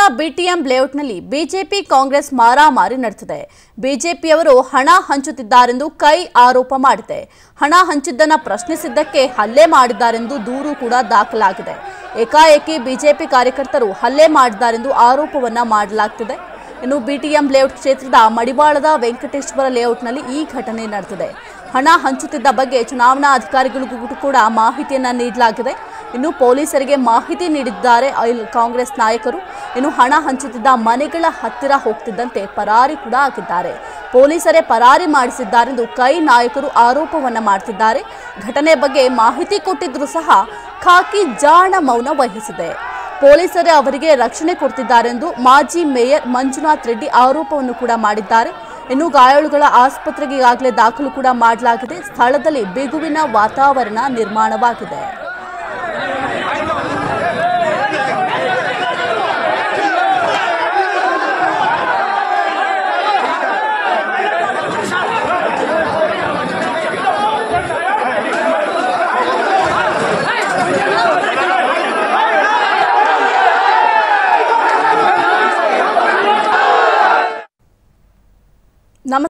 BTM ಲೇಔಟ್ನಲ್ಲಿ BJP Congress ಮಾರಾಮಾರಿ ನಡೆದಿದೆ ಬಿಜೆಪಿಯವರು ಹಣ ಹಂಚುತ್ತಿದ್ದಾರೆಂದು ಕೈ ಆರೋಪ ಮಾಡಿದೆ ಹಣ ಹಂಚಿದ್ದನ್ನ ಪ್ರಶ್ನಿಸಿದ್ದಕ್ಕೆ ಹಲ್ಲೆ ಮಾಡಿದ್ದಾರೆಂದು ದೂರು ಕೂಡ ದಾಖಲಾಗಿದೆ ಏಕಾಏಕಿ ಬಿಜೆಪಿ ಕಾರ್ಯಕರ್ತರು ಹಲ್ಲೆ ಮಾಡಿದ್ದಾರೆಂದು ಆರೋಪವನ್ನ ಮಾಡಲಾಗ್ತಿದೆ ಇನ್ನು ಬಿಟಿಎಂ ಲೇಔಟ್ ಕ್ಷೇತ್ರದ ಮಡಿವಾಳದ ವೆಂಕಟೇಶ್ವರ ಲೇಔಟ್ನಲ್ಲಿ ಈ ಘಟನೆ ನಡೆದಿದೆ ಹಣ ಹಂಚುತ್ತಿದ್ದ ಬಗ್ಗೆ ಚುನಾವಣಾ ಅಧಿಕಾರಿಗಳಿಗೂ ಕೂಡ ಮಾಹಿತಿಯನ್ನ ನೀಡಲಾಗಿದೆ ಇನ್ನು ಪೊಲೀಸರಿಗೆ ಮಾಹಿತಿ ನೀಡಿದ್ದಾರೆ ಐಲ್ ಕಾಂಗ್ರೆಸ್ ನಾಯಕರು ಇನ್ನು ಹಣ ಹಂಚುತ್ತಿದ್ದ ಮನೆಗಳ ಹತ್ತಿರ ಹೋಗ್ತಿದ್ದಂತೆ ಪರಾರಿ ಕೂಡ ಆಗಿದ್ದಾರೆ ಪೊಲೀಸರೇ ಪರಾರಿ ಮಾಡಿಸಿದ್ದಾರೆಂದು ಕೈ ನಾಯಕರು ಆರೋಪವನ್ನ ಮಾಡ್ತಿದ್ದಾರೆ ಘಟನೆ ಬಗ್ಗೆ ಮಾಹಿತಿ ಕೊಟ್ಟಿದ್ರು ಸಹ ಖಾಕಿ ಜಾಣ ಮೌನ ವಹಿಸಿದೆ ಪೊಲೀಸರೇ ಅವರಿಗೆ ರಕ್ಷಣೆ ಕೊಡ್ತಿದ್ದಾರೆಂದು ಮಾಜಿ ಮೇಯರ್ ಮಂಜುನಾಥ್ ರೆಡ್ಡಿ ಆರೋಪವನ್ನು ಕೂಡ ಮಾಡಿದ್ದಾರೆ ಇನ್ನು ಗಾಯಾಳುಗಳ ಆಸ್ಪತ್ರೆಗೆ ಈಗಾಗಲೇ ದಾಖಲು ಕೂಡ ಮಾಡಲಾಗಿದೆ ಸ್ಥಳದಲ್ಲಿ ಬಿಗುವಿನ ವಾತಾವರಣ ನಿರ್ಮಾಣವಾಗಿದೆ